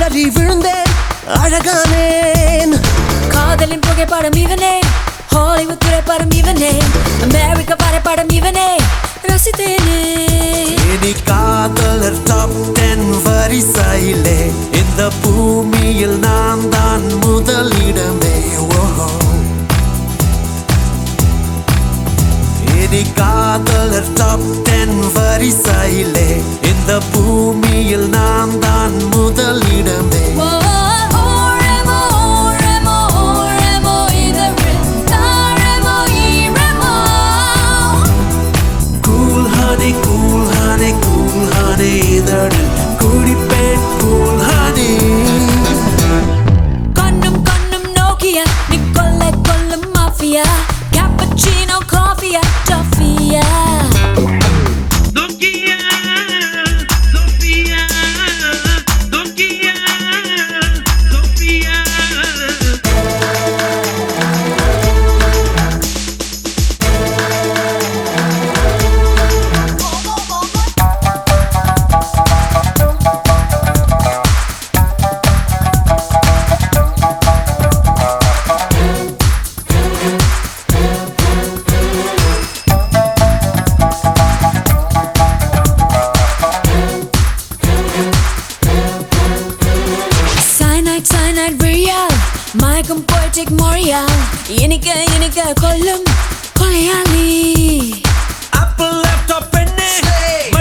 இடறி விழுந்தேன் அழகானேன் காதலின் புகைப்படம் இவனே ஹாலிவுட் திரைப்படம் இவனே அமெரிக்க வரைபடம் இவனே ரசித்தேனே இனி காதலர் டாப் டென் வரிசையிலே இந்த பூமியில் நான் தான் முதலிடமே ஓஹோ இனி காதலர் டாப் டென் வரிசையிலே இந்த பூமியில் நான் தான் முதலிடமே ஓ, ஓரமோ, ஓரமோ, ஓரமோ, இதழில் தாரமோ, ஈரமோ. Cool honey cool honey cool honey இதழில் குடிப்பேன் கூல் ஹனி கண்ணும் கண்ணும் நோக்கிய நீ கொல்ல கொல்லும் மாஃபியா கேப்பச்சினோ காஃபியா டஃபியா Dokia, Sofia, Dokia, Sofia. Cyanide, cyanide, real மயக்கம் poetic மொழியால் இனிக்க இனிக்க கொல்லும் கொலையாளி ஆப்பிள் லேப்டாப் பெண்ணே